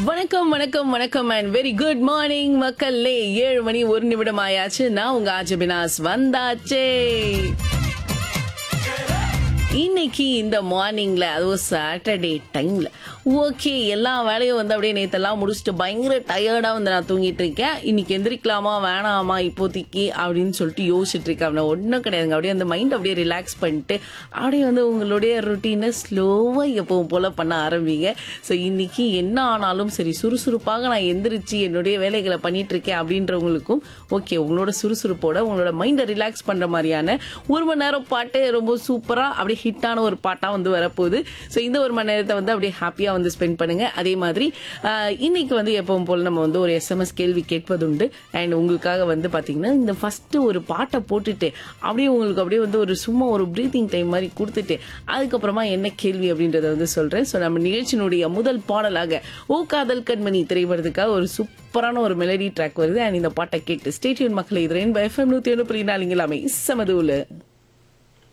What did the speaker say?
வணக்கம் வணக்கம் வணக்கம் அண்ட் வெரி குட் மார்னிங் மக்களே ஏழு மணி ஒரு நிமிடம் ஆயாச்சு நான் உங்க ஆஜபினாஸ் வந்தாச்சே இன்னைக்கு இந்த மார்னிங்ல அதுவும் சாட்டர்டே டைம்ல ஓகே எல்லா வேலையும் வந்து அப்படியே நேத்தெல்லாம் முடிச்சுட்டு பயங்கர டயர்டா வந்து நான் தூங்கிட்டு இருக்கேன் இன்னைக்கு எந்திரிக்கலாமா வேணாமா இப்போதைக்கு அப்படின்னு சொல்லிட்டு யோசிச்சுட்டு இருக்கேன் அப்படின்னா ஒன்றும் கிடையாதுங்க அப்படியே அந்த மைண்ட் அப்படியே ரிலாக்ஸ் பண்ணிட்டு அப்படியே வந்து உங்களுடைய ருட்டீனை ஸ்லோவா எப்பவும் போல பண்ண ஆரம்பிங்க ஸோ இன்னைக்கு என்ன ஆனாலும் சரி சுறுசுறுப்பாக நான் எந்திரிச்சு என்னுடைய வேலைகளை பண்ணிட்டு இருக்கேன் அப்படின்றவங்களுக்கும் ஓகே உங்களோட சுறுசுறுப்போட உங்களோட மைண்டை ரிலாக்ஸ் பண்ற மாதிரியான ஒரு மணி நேரம் பாட்டு ரொம்ப சூப்பரா அப்படியே ஹிட்டான ஒரு பாட்டா வந்து வரப்போகுது ஸோ இந்த ஒரு மணி நேரத்தை வந்து அப்படியே ஹாப்பியா வந்து ஸ்பெண்ட் பண்ணுங்க அதே மாதிரி ஆஹ், இன்னைக்கு வந்து எப்பவும் போல நம்ம வந்து ஒரு எஸ்எம்எஸ் கேள்வி கேட்பதுண்டு அண்ட் உங்களுக்காக வந்து பாத்தீங்கன்னா இந்த ஃபர்ஸ்ட் ஒரு பாட்டை போட்டுட்டு அப்படியே உங்களுக்கு அப்படியே வந்து ஒரு சும்மா ஒரு ப்ரீத்திங் டைம் மாதிரி கொடுத்துட்டு அதுக்கப்புறமா என்ன கேள்வி அப்படின்றத வந்து சொல்றேன் ஸோ நம்ம நிகழ்ச்சியினுடைய முதல் பாடலாக ஓ காதல் கண்மணி திரைப்படத்துக்காக ஒரு சூப்பரான ஒரு மெலடி ட்ராக் வருது அண்ட் இந்த பாட்டை கேட்டு ஸ்டேடியன் மக்களை இது ரெயின் எஃப்எம் நூத்தி ஒன்று புள்ளி நாலுங்களாமே சமதுல